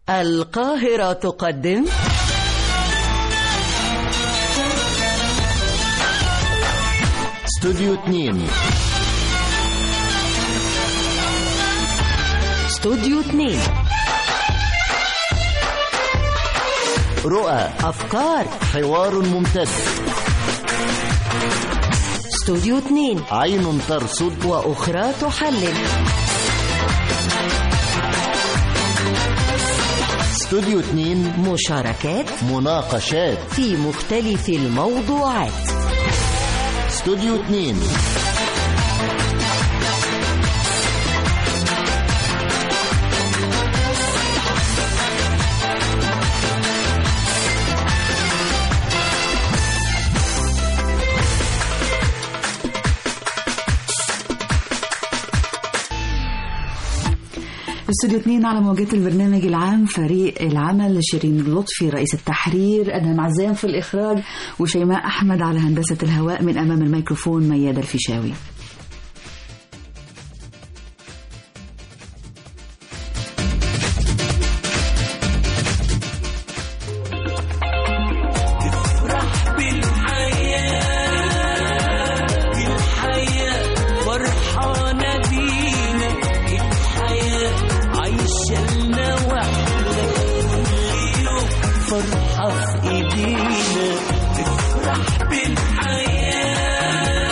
القاهرة تقدم استوديو 2 استوديو 2 رؤى أفكار حوار ممتد استوديو 2 عين ترصد وأخرى تحلل استوديو 2 مشاركات مناقشات في مختلف الموضوعات استوديو 2 استوديو 2 على موجات البرنامج العام فريق العمل شيرين لطفي رئيس التحرير ادهم عزام في الاخراج وشيماء احمد على هندسه الهواء من امام الميكروفون ميادة الفيشاوي فرحانة بينا الحياة عايشة لنا واحدة كل يوم فرحة في ايدينا تفرح بالحياة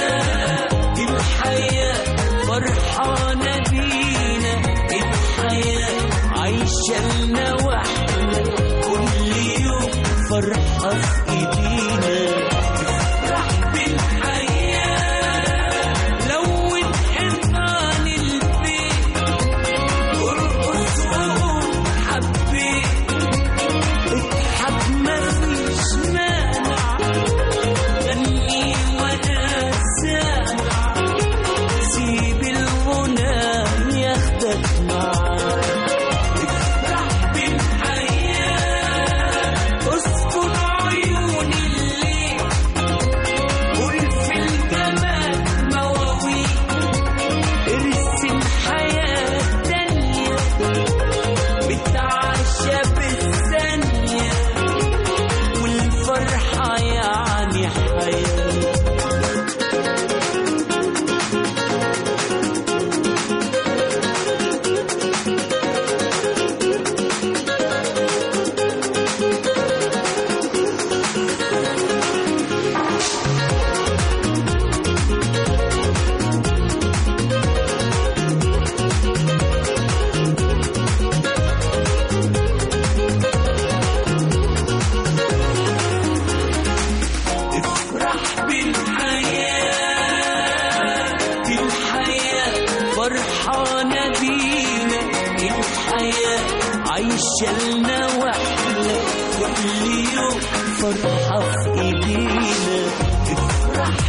الحياة فرحانة بينا الحياة عايشة لنا واحدة كل يوم فرحة في ايدينا تفرح بالحياة لون حيطان البيت وارقص وقول حبيت اضحك مفيش مانع غني وانا سامع سيب الغنى ياخدك معاه افرح بالحياة اسكن عيون الليل قول في الجمال مواويل ارسم حياة تانية بتعشى بالثانية والفرحة يعني حياة افرح بالحياة الحياة فرحانة بينا الحياة عايشة لنا واحدة كل يوم فرحة في ايدينا افرح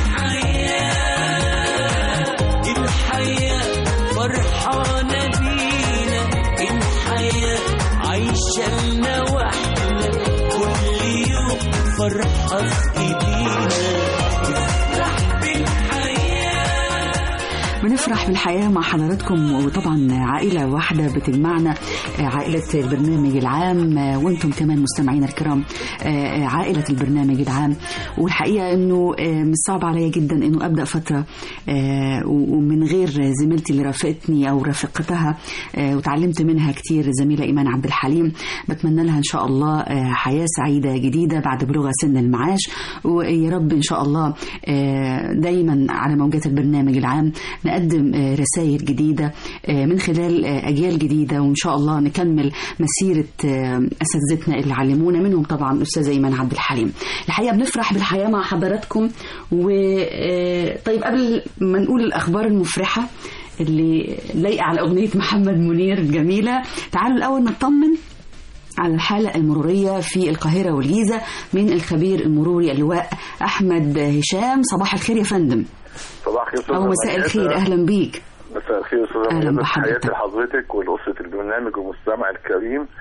بالحياة الحياة فرحانة بينا الحياة عايشة لنا واحدة كل يوم فرحة في ايدينا افرح بالحياة بنفرح بالحياة مع حضراتكم وطبعا عائلة واحدة بتجمعنا عائلة البرنامج العام وانتم كمان مستمعينا الكرام عائلة البرنامج العام والحقيقة انه مش صعب عليا جدا انه ابدأ فترة ومن غير زميلتي اللي رافقتني او رافقتها وتعلمت منها كتير زميلة ايمان عبد الحليم بتمنى لها ان شاء الله حياة سعيدة جديدة بعد بلوغ سن المعاش ويا رب ان شاء الله دايما على موجات البرنامج العام نقدم رسائل جديدة من خلال أجيال جديدة وإن شاء الله نكمل مسيرة أساتذتنا اللي علمونا منهم طبعا أستاذة إيمان عبد الحليم الحقيقة بنفرح بالحياة مع حضراتكم و طيب قبل ما نقول الأخبار المفرحة اللي لايقة على أغنية محمد منير الجميلة تعالوا الأول نطمن على الحالة المرورية في القاهرة والجيزة من الخبير المروري اللواء أحمد هشام صباح الخير يا فندم صباح الخير استاذ أو مساء ميادة. الخير أهلا بيك مساء الخير استاذ أهلا ميادة. بحضرتك. تحياتي لحضرتك ولأسرة البرنامج والمستمع الكريم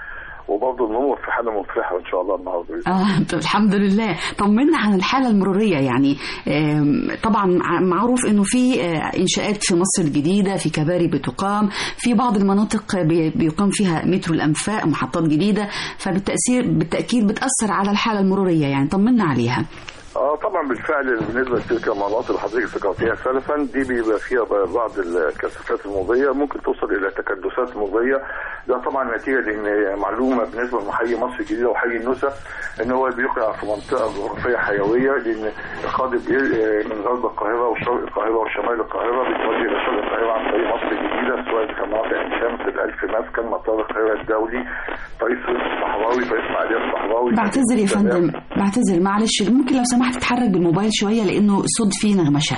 وبرضه المرور في حاله مفرحه ان شاء الله النهارده بإذن الله. آه طب الحمد لله طمنا عن الحالة المرورية يعني آم، طبعا ع- معروف انه في آه، انشاءات في مصر الجديدة في كباري بتقام في بعض المناطق بي- بيقام فيها مترو الانفاق محطات جديدة فبالتأثير بالتأكيد بتأثر على الحالة المرورية يعني طمنا عليها اه طبعا بالفعل بالنسبه لتلك المناطق اللي حضرتك ذكرتيها سلفا دي بيبقى فيها بعض الكثافات المضيه ممكن توصل الى تكدسات مضيه ده طبعا نتيجه لان معلومه بالنسبه لحي مصر الجديده وحي النوسه ان هو بيقع في منطقه جغرافيه حيويه لان القادم بي- من غرب القاهره وشرق القاهره وشمال القاهره بيتوجه الى شرق القاهره عن طريق مصر الجديده سواء كان مناطق عين شمس الالف مسكن مطار القاهره الدولي طريق سويس الصحراوي طريق اسماعيليه الصحراوي بعتذر يا سلام. فندم بعتذر معلش ممكن لو سمحت تتحرك بالموبايل شوية لانه الصوت فيه نغمشة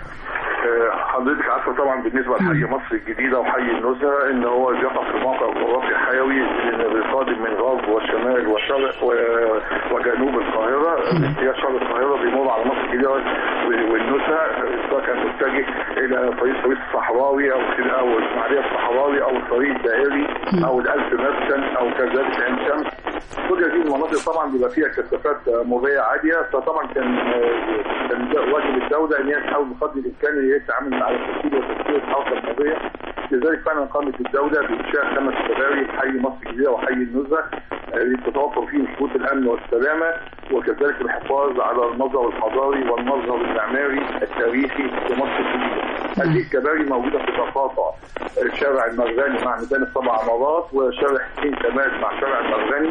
آه، حضرتك عارفه طبعا بالنسبه لحي مصر الجديده وحي النزهه ان هو بيقع في موقع جغرافي حيوي لان بيقادم من غرب والشمال وشرق و- وجنوب القاهره اتجاه شرق القاهره بيمر على مصر الجديده وال- والنزهه سواء كان متجه الى طريق سويس الصحراوي او كده او الاسماعيليه الصحراوي او الطريق الدائري او الالف مسكن او كذلك عين شمس كل هذه المناطق طبعا بيبقى فيها كثافات مروريه عاليه فطبعا كان آه، كان ده واجب الدوله ان هي تحاول بقدر الامكان ان هي تتعامل على تسهيل وتسهيل الحركه المروريه لذلك فعلا قامت الدوله بانشاء خمس كباري حي مصر الجديده وحي النزهه آه، تتوفر فيهم شروط الامن والسلامه وكذلك الحفاظ على المظهر الحضاري والمظهر المعماري التاريخي لمصر الجديده. هذه الكباري موجوده في تقاطع آه، شارع المرغني مع ميدان السبع عمارات وشارع حسين كمال مع شارع المرغني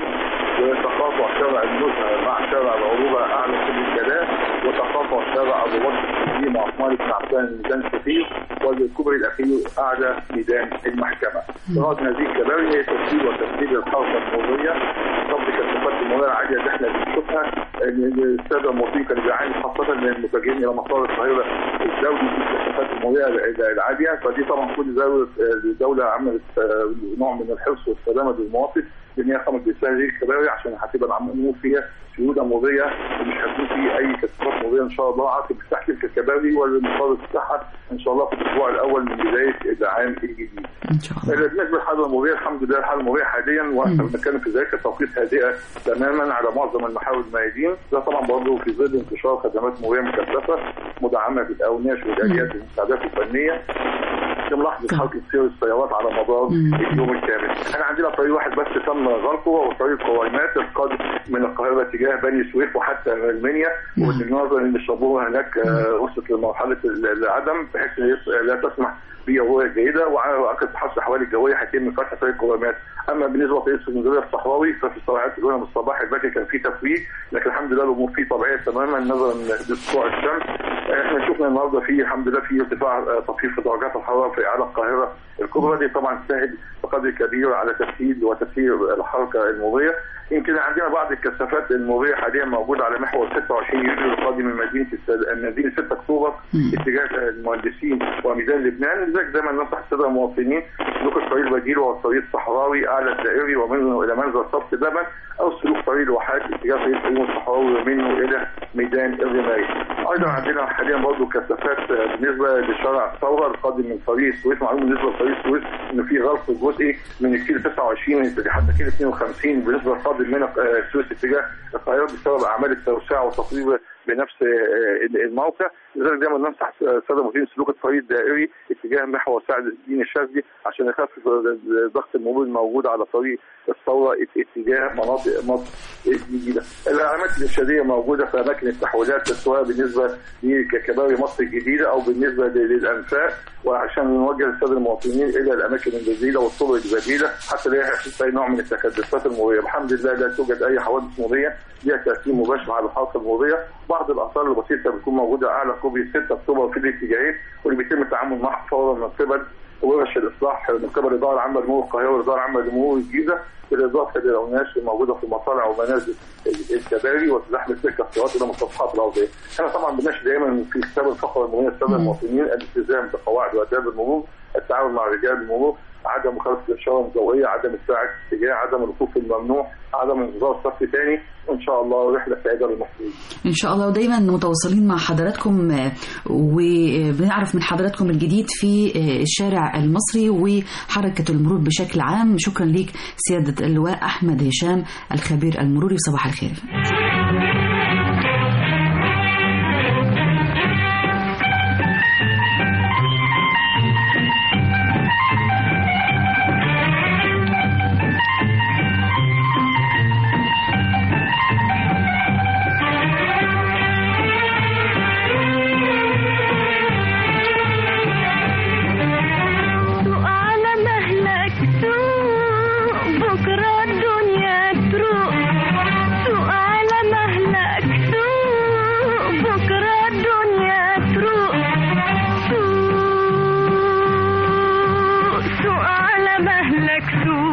وتقاطع شارع النزهه مع شارع العروبه اعلى كل الكلام وتقاطع شارع ابو بكر الصديق مع عثمان بن عفان ميدان كثير والكوبري الاخير اعلى ميدان المحكمه. غرض هذه الكباري هي تسهيل وتسهيل الحركه المروريه قبل كثافات المروريه العاليه اللي احنا بنشوفها إن الساده المواطنين كانوا بيعانوا خاصه من المتجهين الى مطار القاهره الدولي في الكثافات المروريه العاليه فدي طبعا كل دوله الدوله عملت آه، نوع من الحرص والسلامه للمواطن بان هي قامت بإنشاء هذه الكباري عشان هتبقى الامور فيها سيوله مروريه ومش هيكون في اي كثافات مروريه ان شاء الله عقب تحت الكباري والمطار بتاعها ان شاء الله في الاسبوع الاول من بدايه العام الجديد. ان شاء الله بالنسبه للحاله المروريه الحمد لله الحاله المروريه حاليا واحنا بنتكلم في ذلك توقيت هادئه تماما على معظم المحاور الميادين ده طبعا برضه في ظل انتشار خدمات مروريه مكثفه مدعمه بالاوناش والاليات والمساعدات الفنيه ملاحظه طبعا. حركه سير السيارات على مدار مم. اليوم الكامل. احنا عندنا طريق واحد بس تم غلقه وهو طريق قويمات القادم من القاهره تجاه بني سويف وحتى المنيا مم. والنظر ان الشابوه هناك آه، وصلت لمرحله ال- العدم بحيث إن يس- لا تسمح برؤيه جيده وعقد حفظ الاحوال الجويه هيتم فتح طريق قويمات. اما بالنسبه لطريق اسكندريه الصحراوي ففي الساعات الاولى من الصباح الباكر كان في تفويض لكن الحمد لله الامور فيه طبيعيه تماما نظرا لسطوع الشمس. احنا شفنا النهارده في الحمد لله في ارتفاع آه، طفيف في درجات الحراره في على القاهره الكبرى دي طبعا تساعد بقدر كبير على تسهيل وتسيير الحركه المروريه يمكن عندنا بعض الكثافات المروريه حاليا موجوده على محور 26 يوليو القادم من مدينه السد... مدينه 6 اكتوبر اتجاه المهندسين وميدان لبنان لذلك دايما ننصح الساده المواطنين سلوك الطريق البديل وهو الطريق الصحراوي اعلى الدائري ومنه الى منزل صف لبن او سلوك طريق الواحات اتجاه طريق الفيوم الصحراوي ومنه الى ميدان الرماية. ايضا عندنا حاليا برضه كثافات آه، بالنسبه لشارع الثوره القادم من طريق السويس معلوم بالنسبه لطريق السويس ان في غلق جزئي من الكيلو 29 حتى كيلو 52 بالنسبه للقادم من آه، السويس اتجاه القاهره بسبب اعمال التوسعه والتطوير بنفس آه، الموقع لذلك دايما ننصح الساده المواطنين سلوك الطريق الدائري اتجاه محور سعد الدين الشاذلي عشان يخفف ضغط المرور الموجود على طريق الثوره ات- اتجاه مناطق مصر الجديده. العلامات الارشاديه موجوده في اماكن التحويلات سواء بالنسبه لكباري مصر الجديده او بالنسبه للانفاق وعشان نوجه الساده المواطنين الى الاماكن البديله والطرق البديله حتى لا يحدث اي نوع من التكدسات المروريه، الحمد لله لا توجد اي حوادث مروريه ليها تاثير مباشر على الحركه المروريه، بعض الاثار البسيطه بتكون موجوده اعلى كوبري 6 اكتوبر في الاتجاهين واللي بيتم التعامل معها فورا من قبل ورش الاصلاح من قبل الاداره العامه لمرور القاهره والاداره العامه لمرور الجيزه بالاضافه للاوناش الموجوده في مصانع ومنازل الكباري وتزحم تلك السيارات الى مسطحات الارضيه. احنا طبعا بنناشد دائما في كتاب الفقره المروريه الساده المواطنين الالتزام بقواعد واداب المرور، التعامل مع رجال المرور، عدم مخالفه الاشاره الجويه عدم الساعه الاتجاه عدم الركوب الممنوع عدم انتظار صف ثاني وان شاء الله رحله سعيده للمصريين ان شاء الله ودايما متواصلين مع حضراتكم آه، وبنعرف من حضراتكم الجديد في آه، الشارع المصري وحركه المرور بشكل عام شكرا ليك سياده اللواء احمد هشام الخبير المروري صباح الخير سوق على مهلك سوق بكرة الدنيا تروق سوق على مهلك سوق بكرة الدنيا تروق سوق سوق على مهلك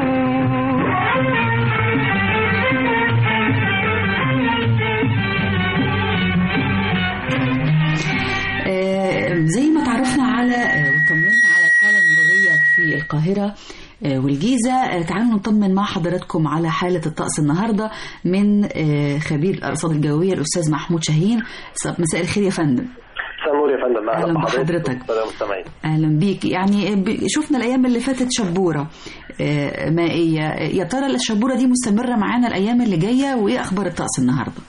آه، زي ما تعرفنا على آه، وطمنا على الحالة المرورية في القاهرة آه، والجيزة آه، تعالوا نطمن مع حضراتكم على حالة الطقس النهاردة من آه، خبير الأرصاد الجوية الأستاذ محمود شاهين ص- مساء الخير يا فندم سمور يا فندم أهلا بحضرتك. السلام المستمعين أهلا بيك يعني ب- شفنا الأيام اللي فاتت شبورة آه، مائية يا ترى الشبورة دي مستمرة معانا الأيام اللي جاية وإيه أخبار الطقس النهاردة؟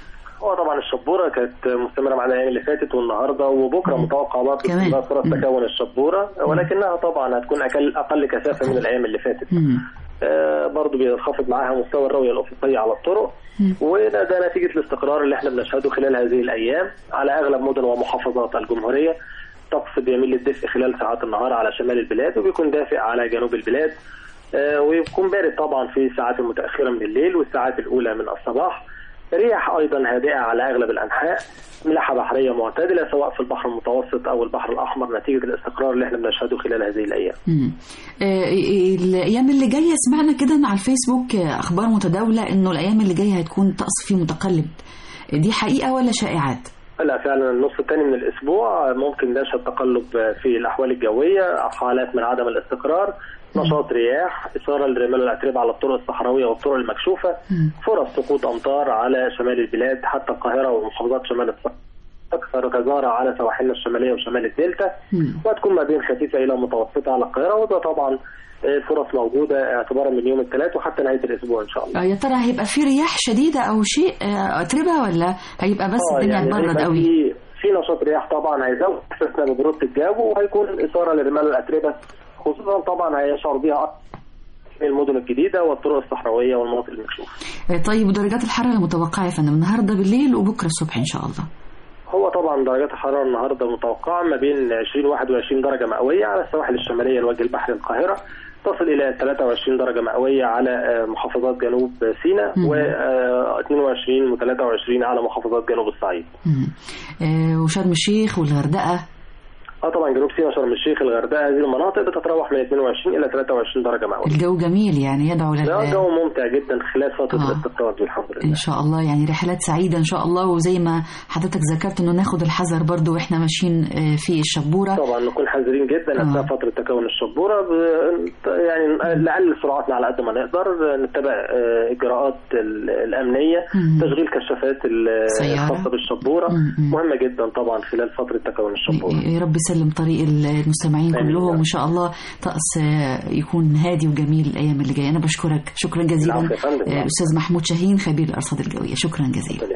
هو طبعا الشبوره كانت مستمره معانا الايام اللي فاتت والنهارده وبكره متوقع برضه كمان. استمرار فرص مم. تكون الشبوره ولكنها طبعا هتكون اقل اقل كثافه من الايام اللي فاتت مم. آه برضه بينخفض معاها مستوى الرؤيه الافقيه على الطرق مم. وده ده نتيجه الاستقرار اللي احنا بنشهده خلال هذه الايام على اغلب مدن ومحافظات الجمهوريه طقس بيميل للدفء خلال ساعات النهار على شمال البلاد وبيكون دافئ على جنوب البلاد آه، ويكون بارد طبعا في الساعات المتأخرة من الليل والساعات الأولى من الصباح رياح أيضا هادئة على أغلب الأنحاء ملاحة بحرية معتدلة سواء في البحر المتوسط أو البحر الأحمر نتيجة الاستقرار اللي احنا بنشهده خلال هذه الأيام مم. آه، الايام اللي جايه سمعنا كده إن على الفيسبوك آه، اخبار متداوله انه الايام اللي جايه هتكون الطقس فيه متقلب دي حقيقه ولا شائعات لا فعلا النصف الثاني من الاسبوع ممكن نشهد تقلب في الاحوال الجويه حالات من عدم الاستقرار نشاط رياح اثاره للرمال والاتربه على الطرق الصحراويه والطرق المكشوفه مم. فرص سقوط امطار على شمال البلاد حتى القاهره ومحافظات شمال الصحراء اكثر غزاره على سواحلنا الشماليه وشمال الدلتا مم. وهتكون ما بين خفيفه الى متوسطه على القاهره وده طبعا آه، فرص موجوده اعتبارا من يوم الثلاث وحتى نهايه الاسبوع ان شاء الله آه، يا ترى هيبقى في رياح شديده او شيء آه، اتربه ولا هيبقى بس آه، الدنيا يعني هتبرد هيبقى قوي في في نشاط رياح طبعا هيزود احساسنا ببروده الجو وهيكون اثاره للرمال والاتربه خصوصا طبعا هيشعر بها أكثر في المدن الجديده والطرق الصحراويه والمناطق المكشوفه. آه، طيب ودرجات الحراره المتوقعه يا فندم النهارده بالليل وبكره الصبح ان شاء الله هو طبعا درجات الحراره النهارده متوقعه ما بين 20 و 21 درجه مئويه على السواحل الشماليه الوجه البحري القاهره تصل الى 23 درجه مئويه على آه، محافظات جنوب سيناء مم. و آه، 22 و 23 على محافظات جنوب الصعيد. مم. آه، وشرم الشيخ والغردقه اه طبعا جنوب سيناء شرم الشيخ الغردقه هذه المناطق بتتراوح من 22 الى 23 درجه مئويه. الجو جميل يعني يدعو لا لل جو ممتع جدا خلال فترة آه. الاستقرار دي الحمد لله ان شاء الله يعني رحلات سعيده ان شاء الله وزي ما حضرتك ذكرت انه ناخد الحذر برضو واحنا ماشيين آه، في الشبوره طبعا نكون حذرين جدا آه. اثناء فتره تكون الشبوره ب- يعني نقلل سرعتنا على قد ما نقدر نتبع آه، اجراءات ال- الامنيه مم. تشغيل كشافات ال- سيارة. الخاصه بالشبوره مم. مم. مهمه جدا طبعا خلال فتره تكون الشبوره يا رب يسلم طريق المستمعين آمين. كلهم وان شاء الله طقس آه، يكون هادي وجميل الايام اللي جايه انا بشكرك شكرا جزيلا العفو يا فندم. آه، الاستاذ محمود شاهين خبير الارصاد الجويه شكرا جزيلا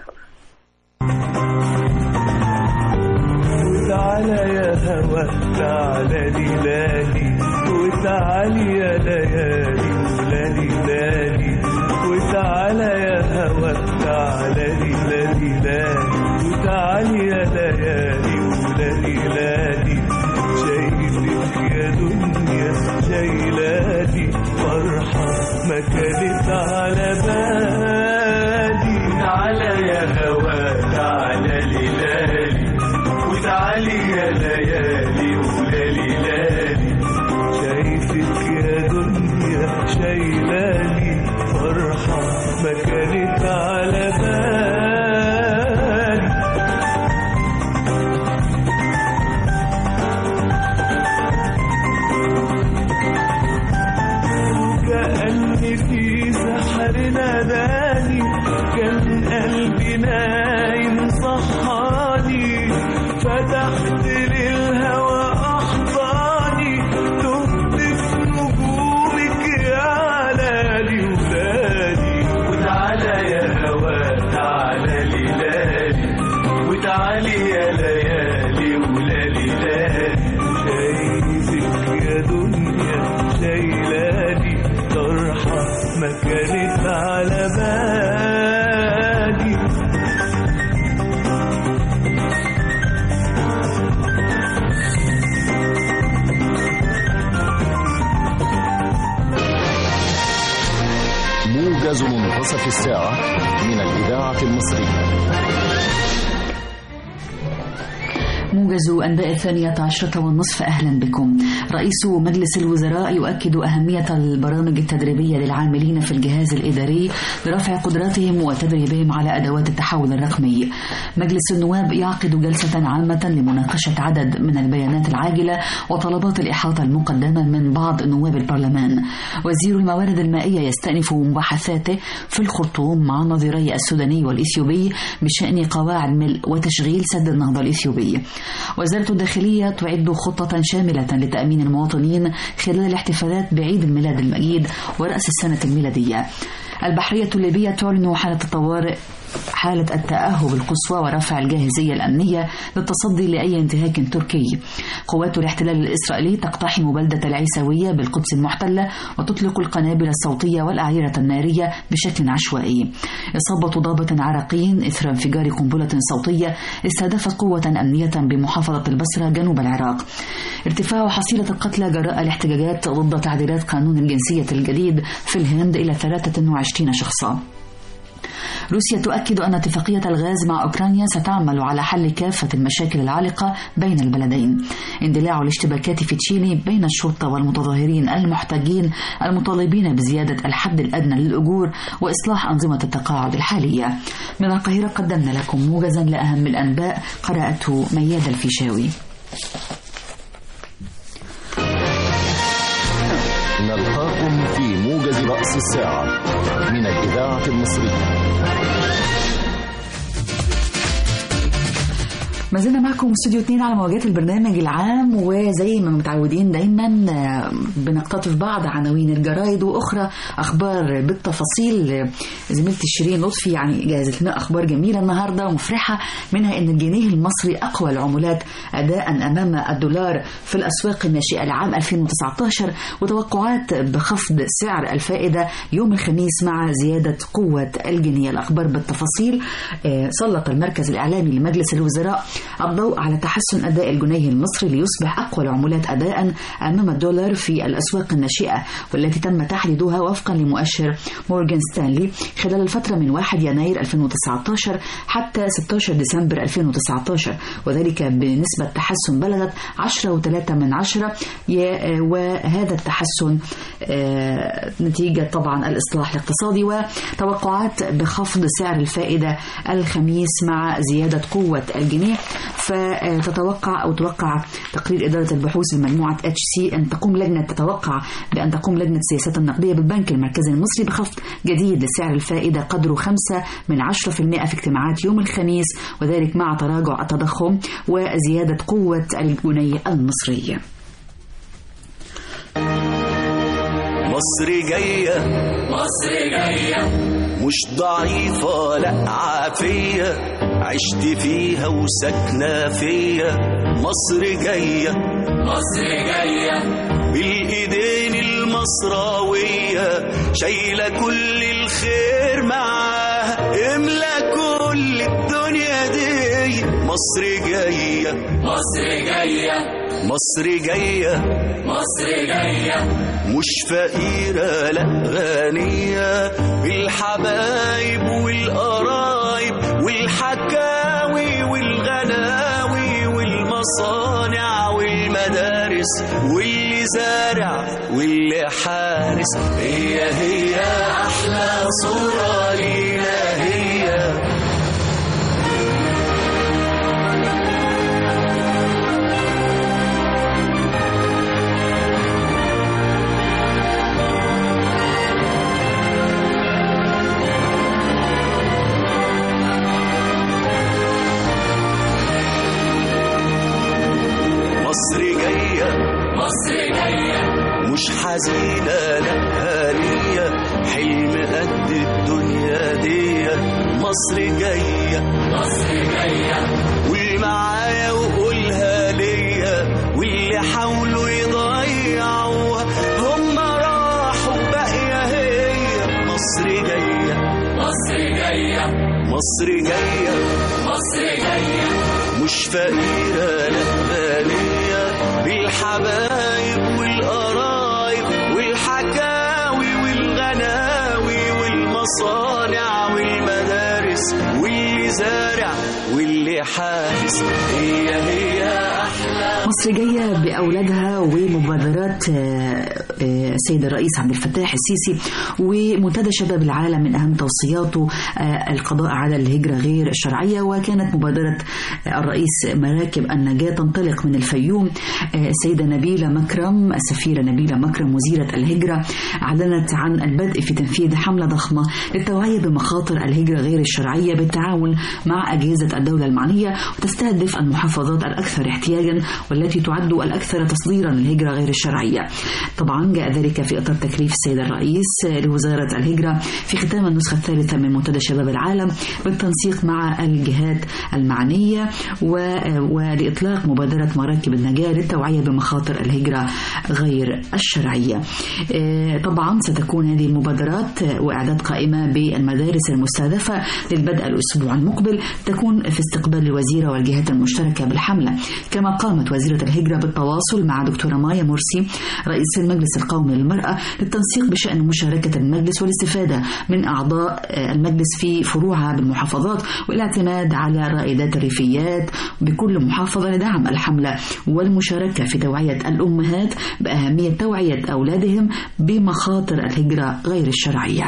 وتعالى يا هوا تعالى ليلالي وتعالي يا ليالي ولالي لالي وتعالى يا هوا تعالى ليلالي لالي وتعالي يا ليالي ولالي لالي شايلك يا دنيا شايلالي فرحة ما كانت على بالي تعالى يا هوا تعالى ليلالي وتعالي يا ليالي ولالي لالي شايفك يا دنيا شايلالي فرحة ما كانت على بالي البحر ناداني كان قلبي نايم صحاني فتحت للهوى أحضاني تهت في نجومك يا لالي ولادي وتعالى يا هوا تعالى لي لالي وتعالي يا ليالي ولالي لالي شايفك يا دنيا شايلاني طرحة ما كانت على بالي موجز منتصف الساعة من الإذاعة المصرية موجز أنباء الثانية عشرة والنصف أهلا بكم رئيس مجلس الوزراء يؤكد أهمية البرامج التدريبية للعاملين في الجهاز الإداري لرفع قدراتهم وتدريبهم على أدوات التحول الرقمي مجلس النواب يعقد جلسة عامة لمناقشة عدد من البيانات العاجلة وطلبات الإحاطة المقدمة من بعض نواب البرلمان وزير الموارد المائية يستأنف مباحثاته في الخرطوم مع نظيري السوداني والإثيوبي بشأن قواعد ملء وتشغيل سد النهضة الإثيوبي وزارة الداخلية تعد خطة شاملة لتأمين المواطنين خلال الاحتفالات بعيد الميلاد المجيد ورأس السنة الميلادية البحرية الليبية تعلن حالة الطوارئ حالة التأهب القصوى ورفع الجاهزية الأمنية للتصدي لأي انتهاك تركي قوات الاحتلال الإسرائيلي تقتحم بلدة العيسوية بالقدس المحتلة وتطلق القنابل الصوتية والأعيرة النارية بشكل عشوائي إصابة ضابط عراقي إثر انفجار قنبلة صوتية استهدفت قوة أمنية بمحافظة البصرة جنوب العراق ارتفاع حصيلة القتلى جراء الاحتجاجات ضد تعديلات قانون الجنسية الجديد في الهند إلى 23 شخصا روسيا تؤكد أن اتفاقية الغاز مع أوكرانيا ستعمل على حل كافة المشاكل العالقة بين البلدين اندلاع الاشتباكات في تشيلي بين الشرطة والمتظاهرين المحتجين المطالبين بزيادة الحد الأدنى للأجور وإصلاح أنظمة التقاعد الحالية من القاهرة قدمنا لكم موجزا لأهم الأنباء قرأته مياد الفيشاوي نلقاكم في موجز رأس الساعة من الإذاعة المصرية ما زلنا معكم استوديو 2 على موجات البرنامج العام وزي ما متعودين دايما آه، بنقتطف بعض عناوين الجرايد واخرى اخبار بالتفاصيل زميلتي شيرين لطفي يعني جهزت لنا اخبار جميله النهارده ومفرحه منها ان الجنيه المصري اقوى العملات اداء امام الدولار في الاسواق الناشئه لعام 2019 وتوقعات بخفض سعر الفائده يوم الخميس مع زياده قوه الجنيه الاخبار بالتفاصيل آه، سلط المركز الاعلامي لمجلس الوزراء الضوء على تحسن أداء الجنيه المصري ليصبح أقوى العملات أداء أمام الدولار في الأسواق الناشئة والتي تم تحديدها وفقا لمؤشر مورغان ستانلي خلال الفترة من 1 يناير 2019 حتى 16 ديسمبر 2019 وذلك بنسبة تحسن بلغت 10.3 من عشرة ي- وهذا التحسن آه، نتيجة طبعا الإصلاح الاقتصادي وتوقعات بخفض سعر الفائدة الخميس مع زيادة قوة الجنيه فتتوقع أو توقع تقرير إدارة البحوث لمجموعة اتش سي أن تقوم لجنة تتوقع بأن تقوم لجنة السياسات النقدية بالبنك المركزي المصري بخفض جديد لسعر الفائدة قدره 5 من 10% في اجتماعات يوم الخميس وذلك مع تراجع التضخم وزيادة قوة الجنيه المصري مصر جاية مصر جاية مش ضعيفة لا عافية عشت فيها وساكنة فيا مصر جاية مصر جاية بالإيدين المصراوية شايلة كل الخير معاها املى كل الدنيا دي مصر جاية مصر جاية مصر جاية مصر جاية مش فقيرة لا غنية بالحبايب والقرايب والحكاوي والغناوي والمصانع والمدارس واللي زارع واللي حارس هي هي أحلى صورة لينا هي الدنيا دي مصر جاية مصر جاية قول معايا وقولها ليا واللي حاولوا يضيعوها هم راحوا باقية هي مصر جاية مصر جاية مصر جاية مصر جاية مش فقيرة لا غنية بالحبايب والقرايب والحكاوي والغناوي والمصانع والمدارس واللي زارع واللي حارس هي هي أحلى مصر جاية بأولادها ومبادرات آه، آه، السيد الرئيس عبد الفتاح السيسي ومنتدى شباب العالم من أهم توصياته آه، القضاء على الهجرة غير الشرعية وكانت مبادرة آه، الرئيس مراكب النجاة تنطلق من الفيوم آه، السيدة نبيلة مكرم السفيرة نبيلة مكرم وزيرة الهجرة أعلنت عن البدء في تنفيذ حملة ضخمة للتوعية بمخاطر الهجرة غير الشرعية بالتعاون مع أجهزة الدولة المعنية وتستهدف المحافظات الأكثر احتياجا والتي تعد الأكثر تصديرا للهجرة غير الشرعية طبعا جاء ذلك في إطار تكليف السيد الرئيس لوزارة الهجرة في ختام النسخة الثالثة من منتدى شباب العالم بالتنسيق مع الجهات المعنية و- ولإطلاق مبادرة مراكب النجاة للتوعية بمخاطر الهجرة غير الشرعية آه، طبعا ستكون هذه المبادرات آه، وإعداد قائمة بالمدارس المستهدفة للبدء الأسبوع المقبل تكون في استقبال الوزيرة والجهات المشتركة بالحملة كما قامت وزيرة الهجرة بالتواصل مع دكتورة مايا مرسي رئيس المجلس القومي للمرأة للتنسيق بشأن مشاركة المجلس والاستفادة من أعضاء آه، المجلس في فروعها بالمحافظات والاعتماد على رائدات الريفيات بكل محافظة لدعم الحملة والمشاركة في توعية الأمهات بأهمية توعية أولادهم بمخاطر الهجرة غير الشرعية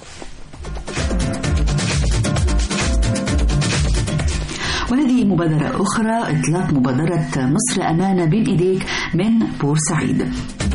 وهذه مبادرة أخرى إطلاق مبادرة مصر أمانة بين إيديك من بورسعيد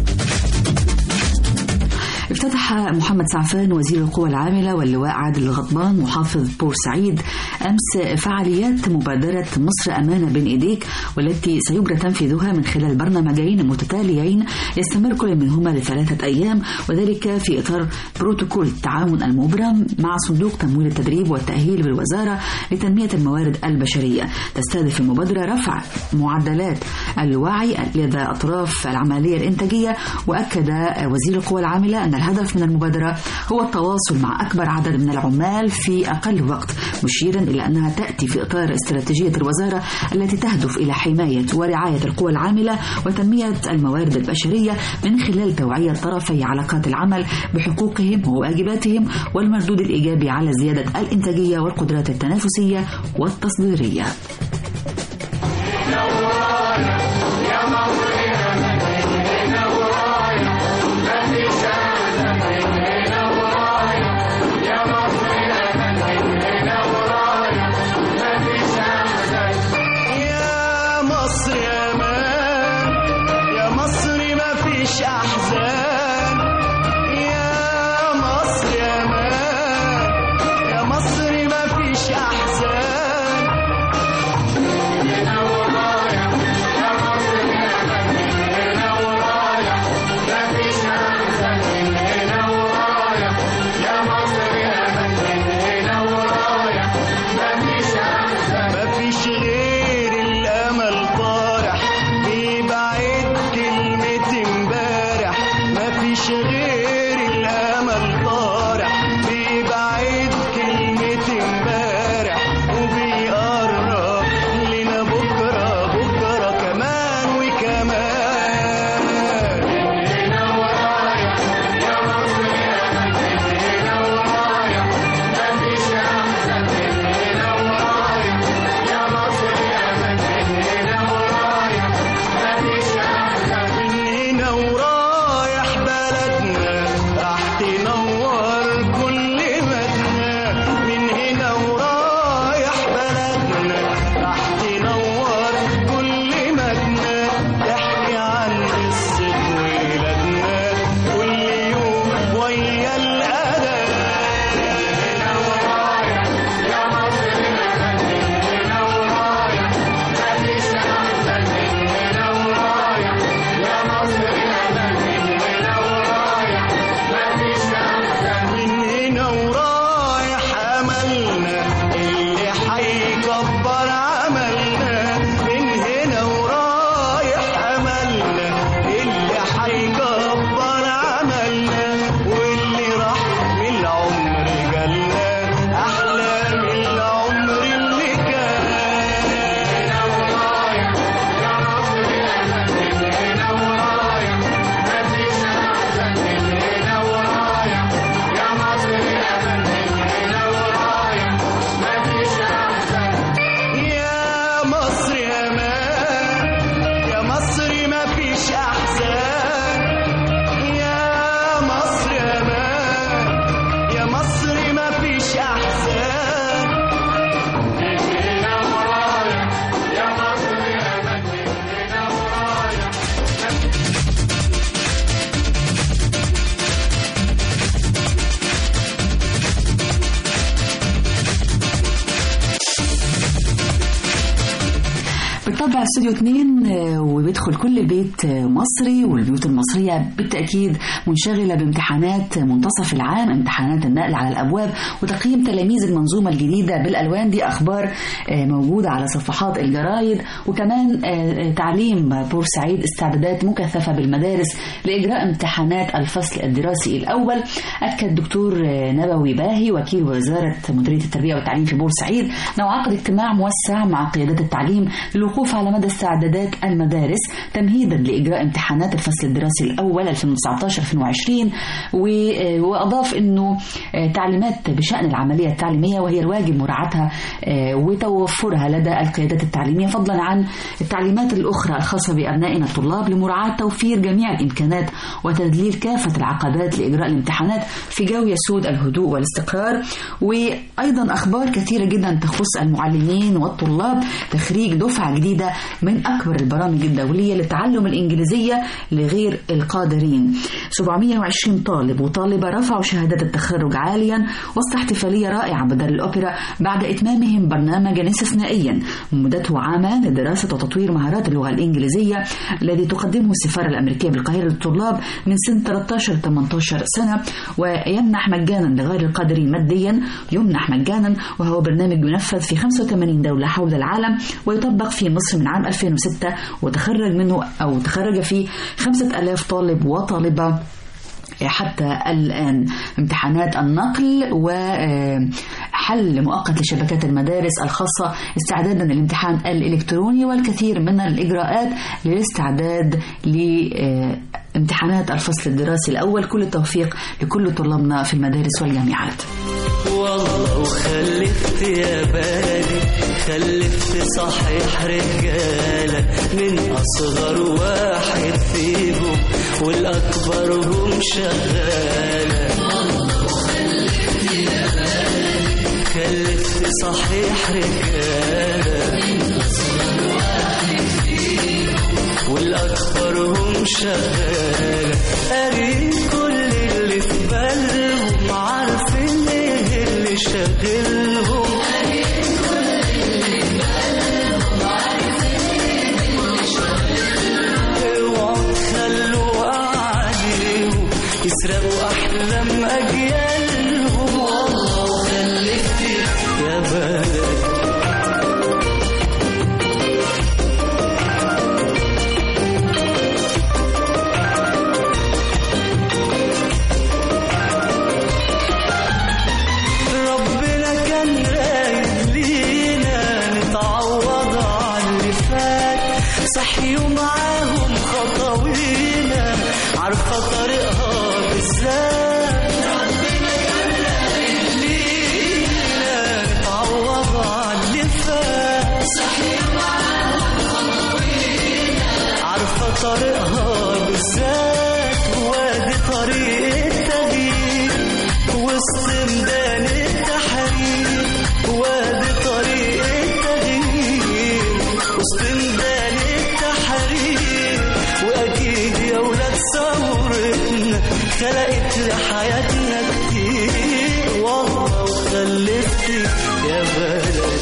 افتتح محمد سعفان وزير القوى العاملة واللواء عادل الغضبان محافظ بورسعيد أمس فعاليات مبادرة مصر أمانة بين إيديك والتي سيجرى تنفيذها من خلال برنامجين متتاليين يستمر كل منهما لثلاثة أيام وذلك في إطار بروتوكول التعاون المبرم مع صندوق تمويل التدريب والتأهيل بالوزارة لتنمية الموارد البشرية تستهدف المبادرة رفع معدلات الوعي لدى أطراف العملية الإنتاجية وأكد وزير القوى العاملة أن الهدف من المبادرة هو التواصل مع أكبر عدد من العمال في أقل وقت مشيرا إلى أنها تأتي في إطار استراتيجية الوزارة التي تهدف إلى حماية ورعاية القوى العاملة وتنمية الموارد البشرية من خلال توعية طرفي علاقات العمل بحقوقهم وواجباتهم والمردود الإيجابي على زيادة الإنتاجية والقدرات التنافسية والتصديرية يا مصر يا مان يا مصر ما فيش احزان يا مصر يا مان يا مصر ما فيش احزان بالطبع استوديو 2 آه، وبيدخل كل بيت آه، مصري والبيوت المصرية بالتأكيد منشغلة بامتحانات منتصف العام امتحانات النقل على الأبواب وتقييم تلاميذ المنظومة الجديدة بالألوان دي أخبار آه، موجودة على صفحات الجرايد وكمان آه، آه، تعليم بورسعيد استعدادات مكثفة بالمدارس لإجراء امتحانات الفصل الدراسي الأول أكد دكتور آه، نبوي باهي وكيل وزارة مديرية التربية والتعليم في بورسعيد أنه عقد اجتماع موسع مع قيادات التعليم للوقوف على مدى استعدادات المدارس تمهيدا لإجراء امتحانات الفصل الدراسي الأول 2019-2020 و- وأضاف أنه آه، تعليمات بشأن العملية التعليمية وهي الواجب مراعاتها آه، وتوفرها لدى القيادات التعليمية فضلا عن التعليمات الأخرى الخاصة بأبنائنا الطلاب لمراعاة توفير جميع الإمكانات وتذليل كافة العقبات لإجراء الامتحانات في جو يسود الهدوء والاستقرار وأيضا أخبار كثيرة جدا تخص المعلمين والطلاب تخريج دفعة جديدة من أكبر البرامج الدولية لتعلم الإنجليزية لغير القادرين 720 طالب وطالبة رفعوا شهادات التخرج عاليا وسط احتفالية رائعة بدار الأوبرا بعد إتمامهم برنامجا استثنائيا مدته عاما لدراسة وتطوير مهارات اللغة الإنجليزية الذي تقدمه السفارة الأمريكية بالقاهرة للطلاب من سن 13 18 سنة ويمنح مجانا لغير القادرين ماديا يمنح مجانا وهو برنامج ينفذ في 85 دولة حول العالم ويطبق في مصر من عام 2006 وتخرج منه أو تخرج فيه 5000 طالب وطالبة حتى الآن امتحانات النقل وحل مؤقت لشبكات المدارس الخاصة استعدادا للامتحان الإلكتروني والكثير من الإجراءات للاستعداد لامتحانات الفصل الدراسي الأول كل التوفيق لكل طلابنا في المدارس والجامعات والله وخلفت يا بالي خلفت صحيح رجالة من أصغر واحد فيهم والأكبر هم شغالة خلفت صحيح رجالة والأكبر هم شغالة قريب كل اللي في بالهم عارفين ايه اللي شاغلهم اوعوا تخلوا عليهم يسرقوا احلام اجيالهم والله وخلفت يا بلد ربنا كان رايد لينا نتعوض على اللي فات صحيوا معاهم خطاوينا عارفة طريقها بالذات ربنا كان رايد لينا نتعوض على اللي فات صحيوا معاهم خطاوينا عارفة طريقها بالذات وادي طريق التغيير وسط ميدان التحرير وادي طريق التغيير وسط ميدان التحرير واكيد يا ولاد ثورتنا خلقت لحياتنا كتير والله وخلفت يا بلد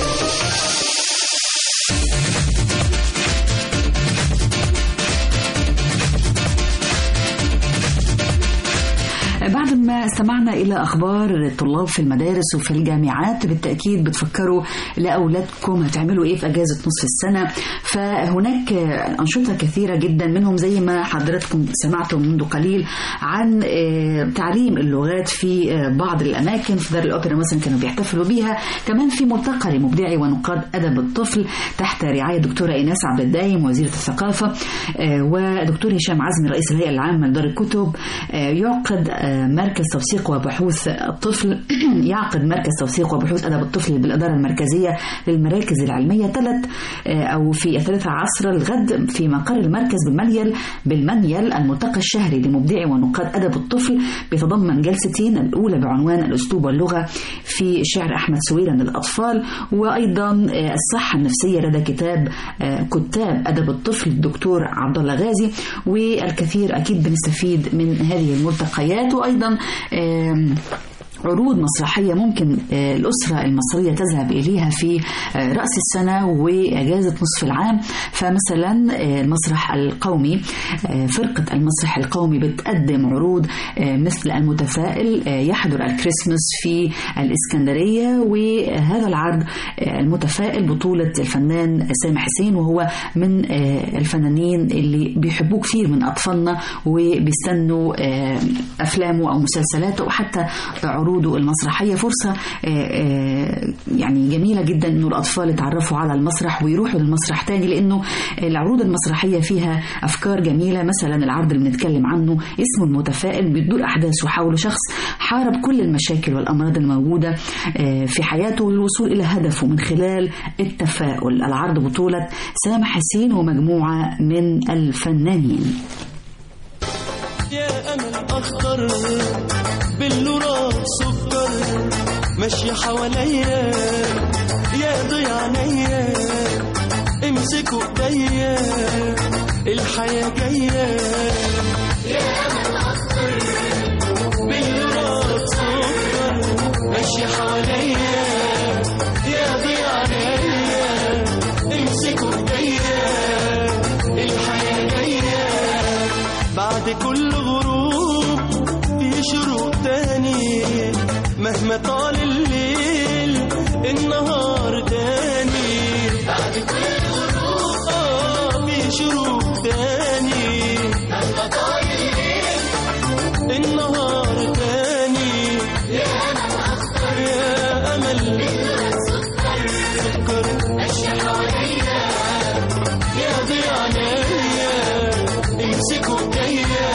بعد ما استمعنا إلى أخبار الطلاب في المدارس وفي الجامعات بالتأكيد بتفكروا لأولادكم هتعملوا إيه في أجازة نصف السنة فهناك أنشطة كثيرة جدا منهم زي ما حضراتكم سمعتم منذ قليل عن آه، تعليم اللغات في آه، بعض الأماكن في دار الأوبرا مثلا كانوا بيحتفلوا بيها كمان في ملتقى لمبدعي ونقاد أدب الطفل تحت رعاية دكتورة إيناس عبد الدايم وزيرة الثقافة آه، ودكتور هشام عزمي رئيس الهيئة العامة لدار الكتب آه، يعقد آه، مركز توثيق وبحوث الطفل يعقد مركز توثيق وبحوث أدب الطفل بالإدارة المركزية للمراكز العلمية ثلاث آه، أو في الثالثة عصر الغد في مقر المركز بالمنيل بالمنيل الملتقى الشهري لمبدعي ونقاد أدب الطفل بيتضمن جلستين الأولى بعنوان الأسلوب واللغة في شعر أحمد سويرة للأطفال وأيضا آه، الصحة النفسية لدى كتاب آه، كتاب أدب الطفل الدكتور عبد الله غازي والكثير أكيد بنستفيد من هذه الملتقيات وأيضا آم، عروض مسرحية ممكن آه، الأسرة المصرية تذهب إليها في آه، رأس السنة وأجازة نصف العام فمثلا آه، المسرح القومي آه، فرقة المسرح القومي بتقدم عروض آه، مثل المتفائل آه، يحضر الكريسماس في الإسكندرية وهذا العرض آه، المتفائل بطولة الفنان سامح حسين وهو من آه، الفنانين اللي بيحبوه كثير من أطفالنا وبيستنوا آه، أفلامه أو مسلسلاته وحتى عروضه المسرحية فرصة آه، آه، يعني جميلة جدا إنه الأطفال يتعرفوا على المسرح ويروحوا للمسرح تاني لأنه العروض المسرحية فيها أفكار جميلة مثلا العرض اللي بنتكلم عنه اسمه المتفائل بتدور أحداثه حول شخص حارب كل المشاكل والأمراض الموجودة آه، في حياته للوصول إلى هدفه من خلال التفاؤل العرض بطولة سامح حسين ومجموعة من الفنانين يا امل اخضر باللورا سكر ماشيه حواليا يا ضيع عينيا امسكوا ايديا الحياه جايه يا امل اخضر باللورا سكر ماشيه حواليا يا ضيع عينيا امسكوا ايديا الحياه جايه بعد كل غروب في شروق تاني مهما طال الليل النهار تاني بعد كل غروب آه في شروق تاني مهما طال الليل النهار تاني يا أمل أخضر يا أمل سكر سكر ماشي حواليا يا ضيع عينيا امسكوا ايديا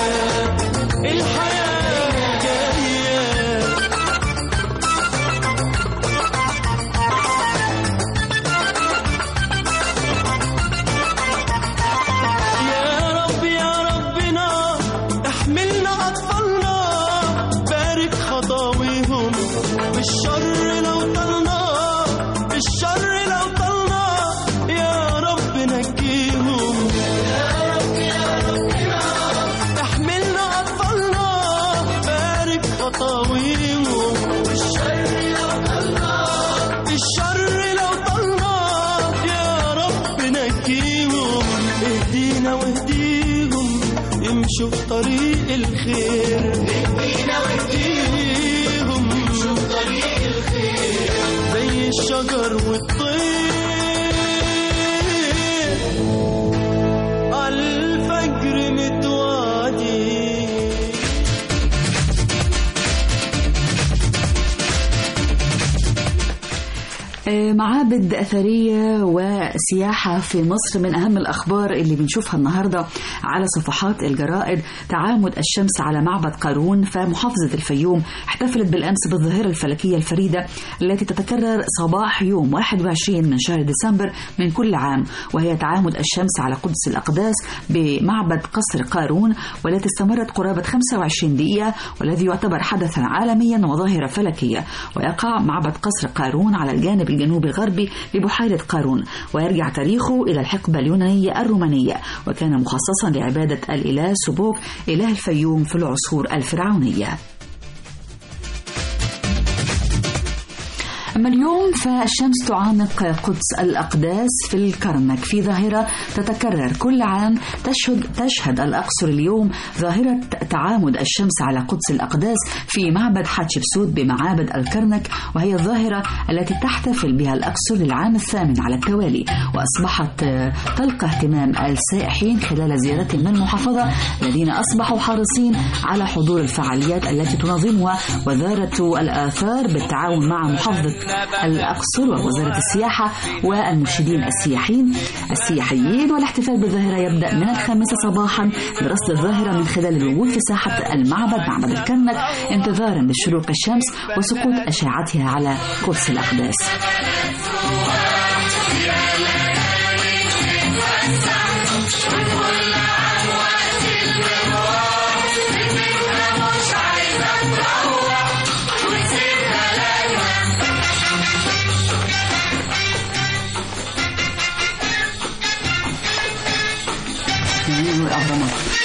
الحياة جاية يا رب يا ربنا احملنا أطفالنا بارك خطاويهم بالشر لو طلنا بالشر لو طلنا يا رب نجيهم يا رب يا ربنا احملنا أطفالنا بارك خطاويهم بالشر لو طلنا بالشر لو طلنا يا رب نجيهم اهدينا واهديهم يمشوا في طريق الخير اهدينا واهديهم يمشوا في طريق الخير زي الشجر والطير الفجر متوادي آه، معابد أثرية وسياحة في مصر من أهم الأخبار اللي بنشوفها النهاردة على صفحات الجرائد تعامد الشمس على معبد قارون فمحافظة الفيوم احتفلت بالأمس بالظاهرة الفلكية الفريدة التي تتكرر صباح يوم 21 من شهر ديسمبر من كل عام وهي تعامد الشمس على قدس الأقداس بمعبد قصر قارون والتي استمرت قرابة 25 دقيقة والذي يعتبر حدثا عالميا وظاهرة فلكية ويقع معبد قصر قارون على الجانب الجنوبي الغربي لبحيرة قارون ويرجع تاريخه إلى الحقبة اليونانية الرومانية وكان مخصصا لعبادة الإله سبوك إله الفيوم في العصور الفرعونية أما اليوم فالشمس تعانق قدس الأقداس في الكرنك في ظاهرة تتكرر كل عام تشهد تشهد الأقصر اليوم ظاهرة تعامد الشمس على قدس الأقداس في معبد حتشبسوت بمعابد الكرنك وهي الظاهرة التي تحتفل بها الأقصر للعام الثامن على التوالي وأصبحت آه، تلقى اهتمام السائحين خلال زيارتهم للمحافظة الذين أصبحوا حريصين على حضور الفعاليات التي تنظمها وزارة الآثار بالتعاون مع محافظة الأقصر ووزارة السياحة والمرشدين السياحيين السياحيين والاحتفال بالظاهرة يبدأ من الخامسة صباحا برصد الظاهرة من خلال الوجود في ساحة المعبد معبد الكرنك انتظارا لشروق الشمس وسقوط أشعتها على قدس الأقداس الأهرامات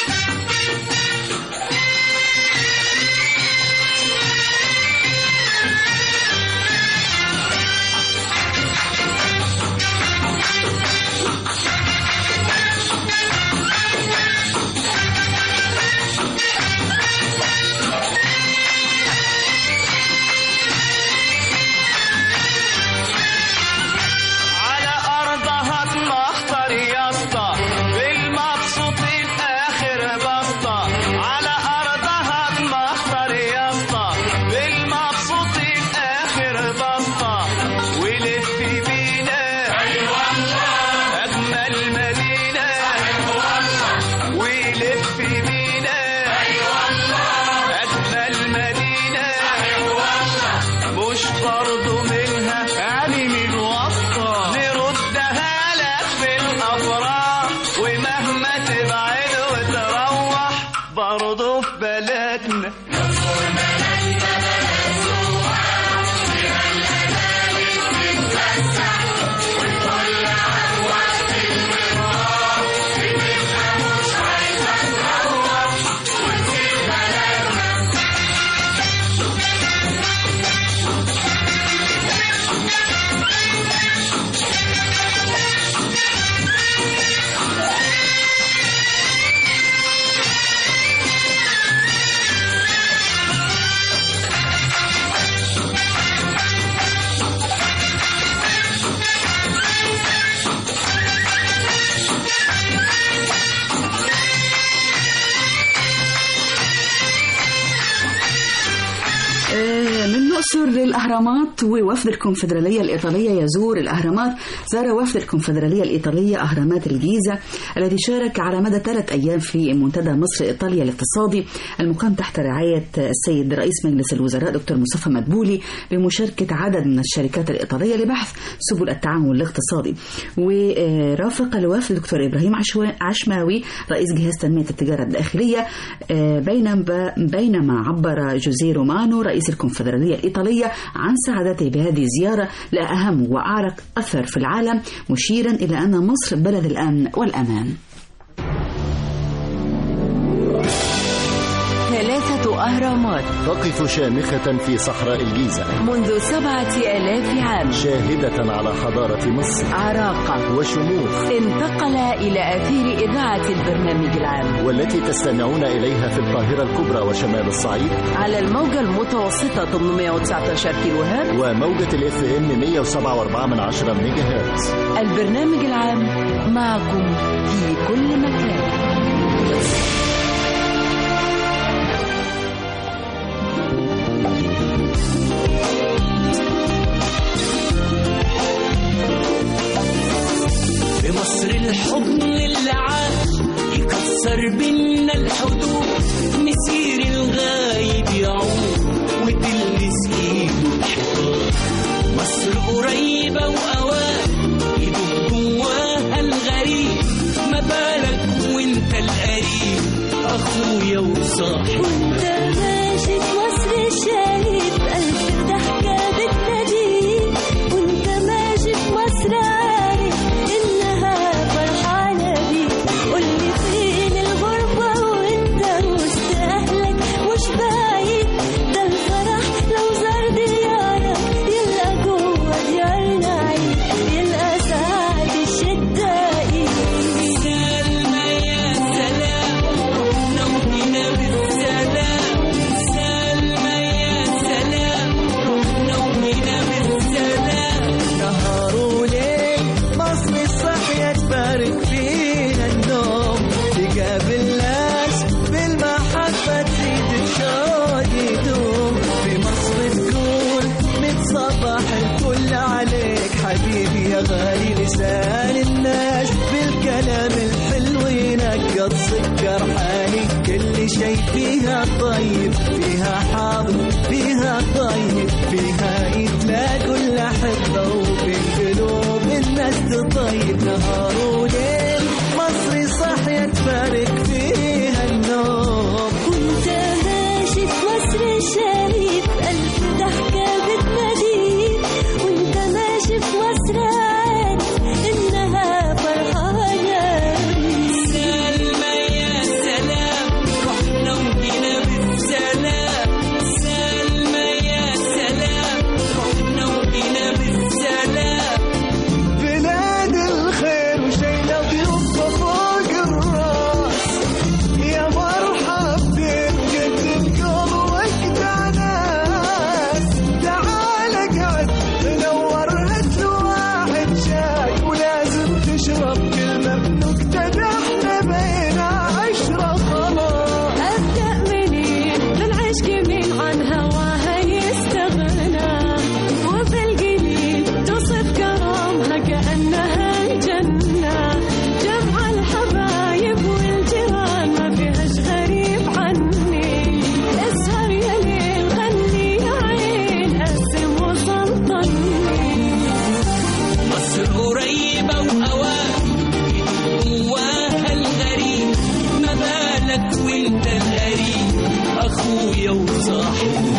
الأهرامات ووفد الكونفدرالية الإيطالية يزور الأهرامات زار وفد الكونفدرالية الإيطالية أهرامات الجيزة الذي شارك على مدى ثلاث أيام في منتدى مصر إيطاليا الاقتصادي المقام تحت رعاية السيد رئيس مجلس الوزراء دكتور مصطفى مدبولي بمشاركة عدد من الشركات الإيطالية لبحث سبل التعاون الاقتصادي ورافق الوفد دكتور إبراهيم عشوا- عشماوي رئيس جهاز تنمية التجارة الداخلية آه، بينما بينما عبر جوزيه رومانو رئيس الكونفدرالية الإيطالية عن سعادته بهذه الزيارة لأهم وأعرق أثر في العالم مشيرا إلى أن مصر بلد الأمن والأمان ثلاثة أهرامات تقف شامخة في صحراء الجيزة منذ سبعة آلاف عام شاهدة على حضارة مصر عراقة وشموخ انتقل إلى أثير إذاعة البرنامج العام والتي تستمعون إليها في القاهرة الكبرى وشمال الصعيد على الموجة المتوسطة 819 كيلو هرتز وموجة الاف ام 107.4 من عشرة ميجا هرتز البرنامج العام معكم في كل مكان في مصر الحضن اللي عاش يكسر بينا الحدود مسير الغايب يعود وتلمس ايده الحيطان مصر قريبة وأوان يدوب جواها الغريب ما بالك وانت القريب أخويا وصاحبي وانت ماشي في مصر شايف ألف ضحكة بتناديك وانت ماشي في مصر عارف إنها فرحانة بيك قولي فين الغربة وانت وسط أهلك مش بعيد ده الفرح لو زار ديارك يلقى جوه ديارنا عيد يلقى ساعة الشدة إيد سلمى يا سلام رحنا وجينا بالسلام سلمى يا سلام رحنا وجينا بالسلام نهار وليل مصر الصحية تبارك فينا النوم تقابل ناس بالمحبة تزيد الشوق يدوم في مصر تقول متصبح الكل عليك حبيبي يا غالي لسان الناس بالكلام الحلو ينقض سكر حالي كل شيء فيها طيب فيها حاضر فيها طيب فيها يتلاقوا الأحبة وبين قلوب الناس تطيب نهار وليل مصري صحية تبارك فيها النوم وانت ماشي في مصر شايف ألف ضحكة بتناديك وانت ماشي في مصر عارف إنها فرحانة بيك سلمى يا سلام رحنا وجينا بالسلام سلمى يا سلام رحنا وجينا بالسلام بلاد الخير وشينا ضيوفها فوق الراس يا مرحب بك القلب وجدع ناس تعال اقعد نور هات له واحد شاي ولازم تشرب كلمة بنكتة ده احنا بينا عشرة خلاص أبدأ منين بالعشق مين عن هواها يستغنى وبالقليل توصف كرامها كأنها الجنة جمع الحبايب والجيران ما فيهاش غريب عني اسهر يا ليل غني يا عين قسم وسلطني مصر قريبة وأوان جواها الغريب ما بالك وانت القريب أخويا وصاحبي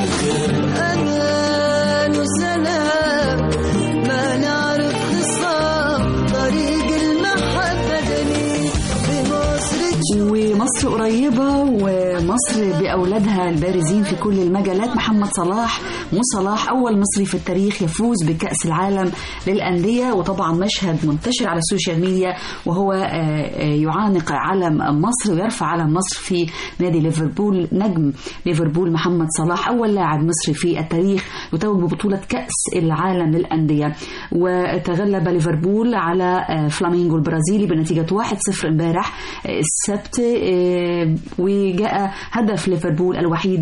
أمان وسلام ما نعرف خصام طريق المحبة دليل بمصر ومصر قريبة ومصر بأولادها البارزين في كل المجالات محمد صلاح مو صلاح أول مصري في التاريخ يفوز بكأس العالم للأندية وطبعا مشهد منتشر على السوشيال ميديا وهو آه، آه، يعانق علم مصر ويرفع علم مصر في نادي ليفربول نجم ليفربول محمد صلاح أول لاعب مصري في التاريخ يتوج ببطولة كأس العالم للأندية وتغلب ليفربول على آه، فلامينغو البرازيلي بنتيجة 1-0 امبارح آه، السبت آه، وجاء هدف ليفربول الوحيد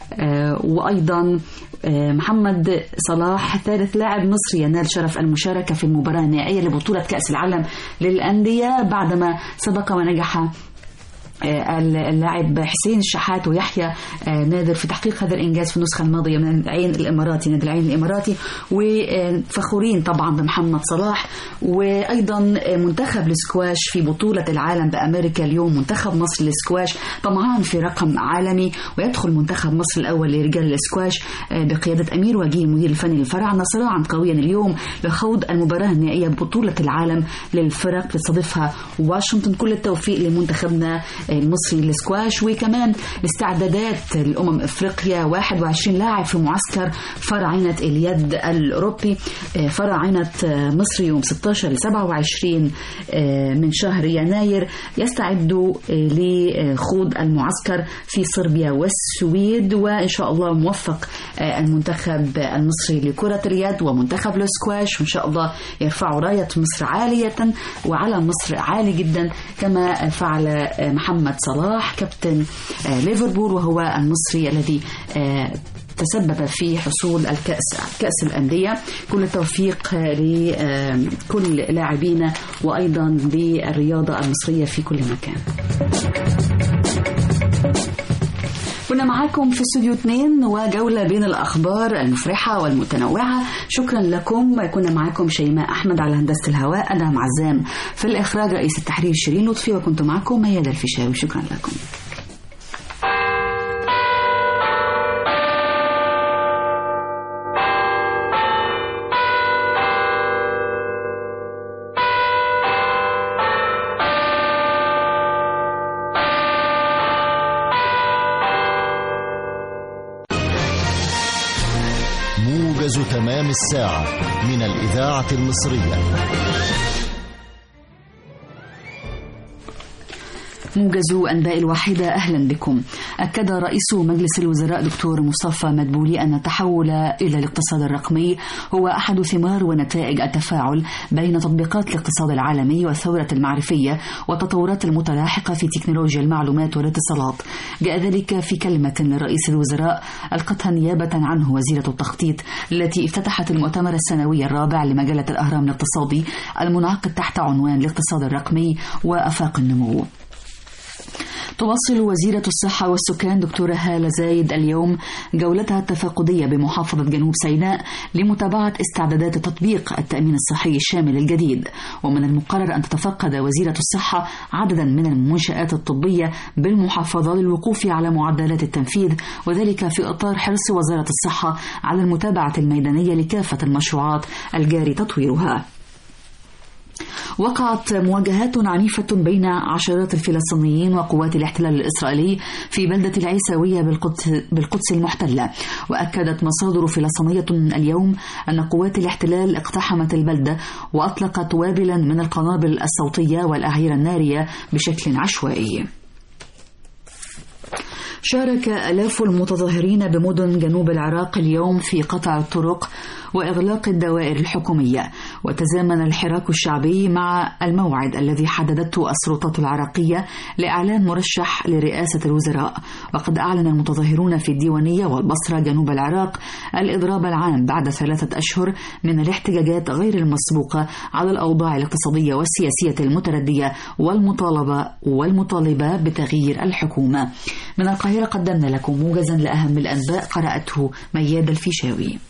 آه، وأيضا آه، محمد صلاح ثالث لاعب مصري ينال شرف المشاركة في المباراة النهائية لبطولة كأس العالم للأندية بعدما سبق ونجح آه، اللاعب حسين الشحات ويحيى آه، نادر في تحقيق هذا الانجاز في النسخه الماضيه من العين الاماراتي نادي العين الاماراتي وفخورين طبعا بمحمد صلاح وايضا منتخب السكواش في بطوله العالم بامريكا اليوم منتخب مصر للسكواش طمعان في رقم عالمي ويدخل منتخب مصر الاول لرجال السكواش آه، بقياده امير وجيه المدير الفني للفراعنه صراعا قويا اليوم لخوض المباراه النهائيه ببطوله العالم للفرق تستضيفها واشنطن كل التوفيق لمنتخبنا المصري للسكواش وكمان استعدادات الامم افريقيا 21 لاعب في معسكر فراعنه اليد الاوروبي آه، فراعنه آه، مصر يوم 16 ل 27 آه، من شهر يناير يستعدوا آه، لخوض المعسكر في صربيا والسويد وان شاء الله موفق آه، المنتخب المصري لكره اليد ومنتخب السكواش وان شاء الله يرفعوا رايه مصر عاليه وعلى مصر عالي جدا كما فعل آه، محمد صلاح كابتن آه، ليفربول وهو المصري الذي آه، تسبب في حصول الكأس كأس الأندية كل التوفيق آه، لكل لاعبينا وأيضا للرياضة المصرية في كل مكان كنا معاكم في استوديو 2 وجولة بين الأخبار المفرحة والمتنوعة شكرا لكم كنا معاكم شيماء أحمد على هندسة الهواء أدهم عزام في الإخراج رئيس التحرير شيرين لطفي وكنت معكم ميادة الفيشاوي شكرا لكم موجز تمام الساعة من الإذاعة المصرية موجز أنباء الواحدة أهلا بكم أكد رئيس مجلس الوزراء دكتور مصطفى مدبولي أن التحول إلى الاقتصاد الرقمي هو أحد ثمار ونتائج التفاعل بين تطبيقات الاقتصاد العالمي والثورة المعرفية والتطورات المتلاحقة في تكنولوجيا المعلومات والاتصالات جاء ذلك في كلمة لرئيس الوزراء ألقتها نيابة عنه وزيرة التخطيط التي افتتحت المؤتمر السنوي الرابع لمجلة الأهرام الاقتصادي المنعقد تحت عنوان الاقتصاد الرقمي وأفاق النمو تواصل وزيرة الصحة والسكان دكتورة هالة زايد اليوم جولتها التفقدية بمحافظة جنوب سيناء لمتابعة استعدادات تطبيق التأمين الصحي الشامل الجديد ومن المقرر أن تتفقد وزيرة الصحة عددا من المنشآت الطبية بالمحافظة للوقوف على معدلات التنفيذ وذلك في إطار حرص وزارة الصحة على المتابعة الميدانية لكافة المشروعات الجاري تطويرها وقعت مواجهات عنيفة بين عشرات الفلسطينيين وقوات الاحتلال الإسرائيلي في بلدة العيساوية بالقدس, بالقدس المحتلة وأكدت مصادر فلسطينية اليوم أن قوات الاحتلال اقتحمت البلدة وأطلقت وابلا من القنابل الصوتية والأعير النارية بشكل عشوائي شارك آلاف المتظاهرين بمدن جنوب العراق اليوم في قطع الطرق وإغلاق الدوائر الحكومية وتزامن الحراك الشعبي مع الموعد الذي حددته السلطات العراقية لإعلان مرشح لرئاسة الوزراء وقد أعلن المتظاهرون في الديوانية والبصرة جنوب العراق الإضراب العام بعد ثلاثة أشهر من الاحتجاجات غير المسبوقة على الأوضاع الاقتصادية والسياسية المتردية والمطالبة والمطالبة بتغيير الحكومة من القاهرة قدمنا لكم موجزا لأهم الأنباء قرأته مياد الفيشاوي